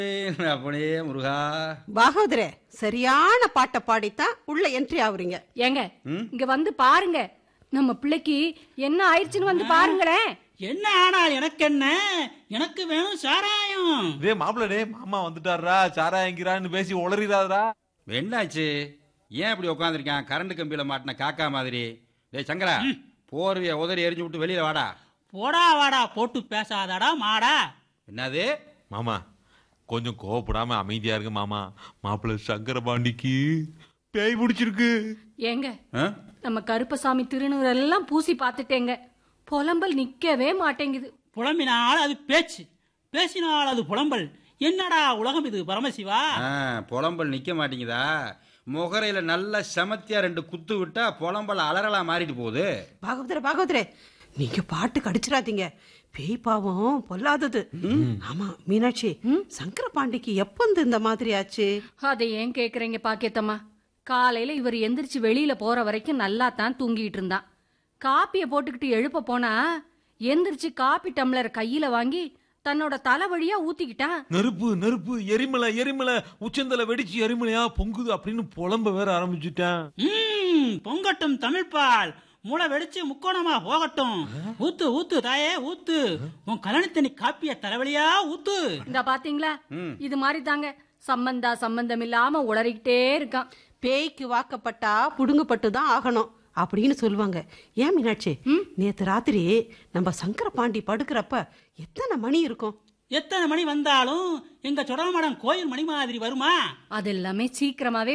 அப்படியே முருகா பாகவதரே சரியான பாட்டை பாடித்தான் உள்ள என்ட்ரி ஆகுறீங்க ஏங்க இங்க வந்து பாருங்க நம்ம பிள்ளைக்கு என்ன ஆயிடுச்சுன்னு வந்து பாருங்களேன் என்ன ஆனால் எனக்கு என்ன எனக்கு வேணும் சாராயம் டே மாப்பிள்ள டே மாமா வந்துட்டாரா சாராயங்கிறான்னு பேசி உளறிடாதடா என்னாச்சு ஏன் இப்படி உட்காந்துருக்கான் கரண்ட் கம்பியில மாட்டின காக்கா மாதிரி டேய் சங்கரா போர்வைய உதறி எரிஞ்சு விட்டு வெளியில வாடா போடா வாடா போட்டு பேசாதாடா மாடா என்னது மாமா கொஞ்சம் கோவப்படாம அமைதியா இருக்கு மாமா மாப்பிள்ள சங்கர பாண்டிக்கு பேய் பிடிச்சிருக்கு ஏங்க ஆ? நம்ம கருப்பசாமி திருநூறெல்லாம் பூசி பார்த்துட்டேங்க புலம்பல் நிக்கவே மாட்டேங்குது புலம்பினால் அது பேச்சு பேசினால் அது புலம்பல் என்னடா உலகம் இது பரமசிவா ஆ, புலம்பல் நிக்க மாட்டேங்குதா முகரையில நல்ல செமத்தியா ரெண்டு குத்து விட்டா புலம்பல் அலறலா மாறிட்டு போகுது பாகவதரே பாகவதரே நீங்க பாட்டு கடிச்சிடாதீங்க பேய் பாவம் பொல்லாதது ஆமா மீனாட்சி சங்கர பாண்டிக்கு எப்ப இந்த இந்த மாதிரி ஆச்சு அதை ஏன் கேக்குறீங்க பாக்கியத்தம்மா காலையில இவர் எந்திரிச்சு வெளியில போற வரைக்கும் நல்லா தான் தூங்கிட்டு இருந்தான் காப்பிய போட்டுக்கிட்டு எழுப்ப போனா எந்திரிச்சு காப்பி டம்ளர் கையில வாங்கி தன்னோட தலை வழியா ஊத்திக்கிட்டான் நெருப்பு நெருப்பு எரிமலை எரிமலை உச்சந்தல வெடிச்சு எரிமலையா பொங்குது அப்படின்னு புலம்ப வேற ஆரம்பிச்சுட்டேன் ம் பொங்கட்டும் தமிழ்பால் மூளை வெடிச்சு முக்கோணமா போகட்டும் ஊத்து ஊத்து தாயே ஊத்து உன் கலனித்தனி காப்பிய தலைவலியா ஊத்து இந்த பாத்தீங்களா இது மாதிரி தாங்க சம்பந்தா சம்பந்தம் இல்லாம உளறிக்கிட்டே இருக்கான் பேய்க்கு வாக்கப்பட்டா புடுங்கப்பட்டு தான் ஆகணும் அப்படின்னு சொல்லுவாங்க ஏன் மீனாட்சி நேத்து ராத்திரி நம்ம சங்கர பாண்டி படுக்கிறப்ப எத்தனை மணி இருக்கும் எத்தனை மணி வந்தாலும் எங்க சுடலமடம் கோயில் மணி மாதிரி வருமா அது எல்லாமே சீக்கிரமாவே